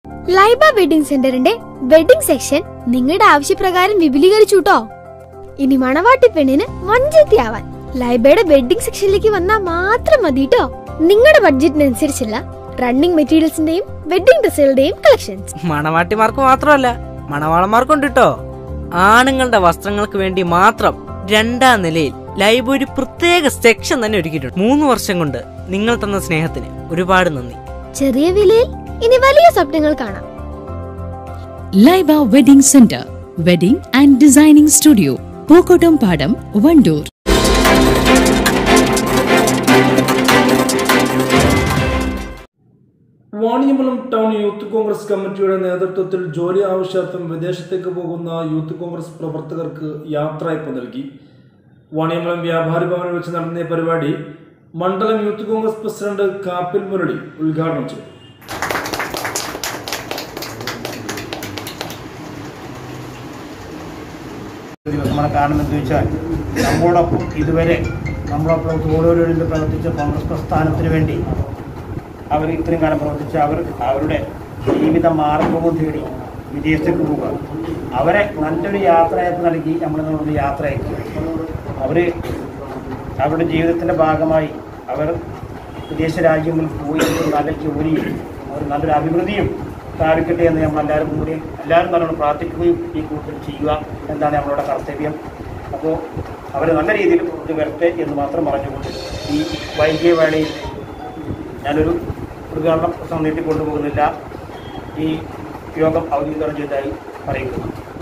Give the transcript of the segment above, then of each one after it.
Laiba wedding സെന്ററിന്റെ wedding section നിങ്ങളുടെ ആവശ്യപ്രകാരം വിപുലീകരിച്ചു ട്ടോ ഇനി മണവാട്ടി പെണ്ണിന് മഞ്ചെത്തിയാവാൻ ലൈബയുടെ വെഡിംഗ് സെക്ഷനിലേക്ക് വന്നാൽ മാത്രം മതി ട്ടോ നിങ്ങളുടെ ബഡ്ജറ്റിനനുസരിച്ചുള്ള റണ്ണിംഗ് മെറ്റീരിയൽസിന്റെയും വെഡിംഗ് ഡ്രസ്സുകളുടെയും കളക്ഷൻസ് മണവാട്ടിമാർക്ക് മാത്രമല്ല മണവാളന്മാർക്കുണ്ട് കേട്ടോ ആണുങ്ങളുടെ വസ്ത്രങ്ങൾക്ക് വേണ്ടി മാത്രം രണ്ടാം നിലയിൽ ലൈബ് ഒരു പ്രത്യേക സെക്ഷൻ തന്നെ ഒരുക്കിയിട്ടുണ്ട് മൂന്ന് വർഷം കൊണ്ട് നിങ്ങൾ തന്ന സ്നേഹത്തിന് ഒരുപാട് നന്ദി ചെറിയ വിലയിൽ ഇനി വലിയ സ്വപ്നങ്ങൾ കാണാം Laiba wedding center wedding and designing studio Pookkottumpadam Wandoor Vaniyambalam town youth Congress കമ്മിറ്റിയുടെ നേതൃത്വത്തിൽ ജോലി ആവശ്യാർത്ഥം വിദേശത്തേക്ക് പോകുന്ന യൂത്ത് കോൺഗ്രസ് പ്രവർത്തകർക്ക് യാത്രയപ്പ് നൽകി വാണിയമ്പലം വ്യാപാരി ഭവനിൽ വെച്ച് നടന്ന ഈ പരിപാടി മണ്ഡലം യൂത്ത് കോൺഗ്രസ് പ്രസിഡന്റ് കാപ്പിൽ മുരളി ഉദ്ഘാടനം ചെയ്തു നമ്മുടെ കാരണം എന്ന് വെച്ചാൽ നമ്മളോടൊപ്പം ഇതുവരെ നമ്മളൊപ്പം ഓരോരുത്തരിൽ പ്രവർത്തിച്ച കോൺഗ്രസ് പ്രസ്ഥാനത്തിന് വേണ്ടി അവർ ഇത്രയും കാലം പ്രവർത്തിച്ച അവർ അവരുടെ ജീവിത മാർഗവും തേടി വിദേശത്തേക്ക് പോവുക അവരെ നല്ലൊരു യാത്രയപ്പ് നൽകി നമ്മൾ നമ്മളൊരു യാത്ര അയക്കുക അവർ അവരുടെ ജീവിതത്തിൻ്റെ ഭാഗമായി അവർ വിദേശ രാജ്യങ്ങളിൽ പോയി ഒരു നല്ല ജോലിയും ഒരു നല്ലൊരു അഭിവൃദ്ധിയും സ്ഥാപിക്കട്ടെ എന്ന് നമ്മൾ എല്ലാവരും കൂടി എല്ലാവരും നല്ലോണം പ്രാർത്ഥിക്കുകയും ഈ കൂട്ടത്തിൽ ചെയ്യുക എന്താണ് നമ്മളുടെ കർത്തവ്യം അപ്പോൾ അവർ നല്ല രീതിയിൽ ഇത് വരട്ടെ എന്ന് മാത്രം പറഞ്ഞുകൊണ്ട് ഈ വൈകിയ വേളയിൽ ഞാനൊരു ഉദ്ഘാടനം പ്രസംഗം നീട്ടിക്കൊണ്ടുപോകുന്നില്ല ഈ യോഗം ഔദ്യോഗികം ചെയ്തതായി പറയുന്നു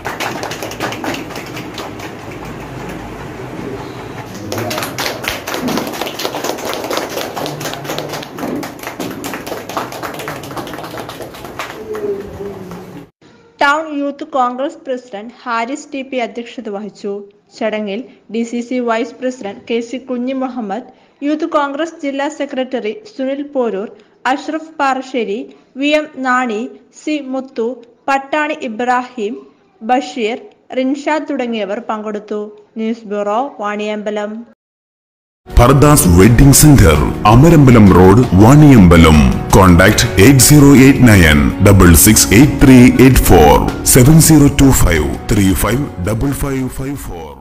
town youth Congress president Haris T P അധ്യക്ഷത വഹിച്ചു ചടങ്ങിൽ D C C vice president K C Kunhi Muhammad youth Congress ജില്ലാ secretary Sunil Poroor Ashraf Parassery V M Nani C Muthu Pattani Ibrahim Basheer Rinshad തുടങ്ങിയവർ പങ്കെടുത്തു news bureau Vaniyambalam Pardas Wedding Center, Amarambalam Road, Vaniambalam. Contact 8089 668384 7025 355554.